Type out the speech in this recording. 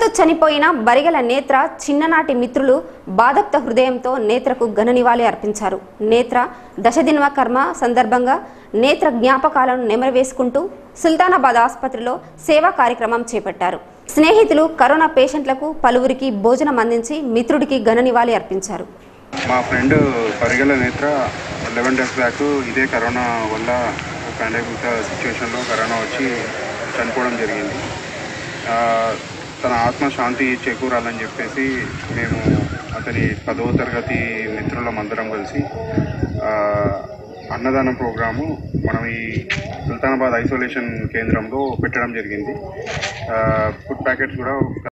భర్త చనిపోయిన బరిగల నేత్ర చిన్ననాటి మిత్రులు బాధప్త హృదయంతో నేత్రకు ఘన నివాళి అర్పించారు నేత్ర దశదినవ కర్మ సందర్భంగా నేత్ర జ్ఞాపకాలను నెమరవేసుకుంటూ సుల్తానాబాద్ ఆసుపత్రిలో సేవా కార్యక్రమం చేపట్టారు స్నేహితులు కరోనా పేషెంట్లకు పలువురికి భోజనం అందించి మిత్రుడికి ఘన నివాళి అర్పించారు మా friend Parigela Netra eleven days back ఇదే కరోనా వల్ల పాండమిక్ సిచ్యువేషన్లో కరోనా వచ్చి చనిపోవడం జరిగింది ఆ, తన ఆత్మ శాంతి చేకూరాలని చెప్పేసి మేము అతని పదవ తరగతి మిత్రులం అందరం కలిసి ఆ, అన్నదానం ప్రోగ్రాము మనం ఈ సుల్తానాబాద్ ఐసోలేషన్ కేంద్రంలో పెట్టడం జరిగింది ఫుడ్ ప్యాకెట్స్ కూడా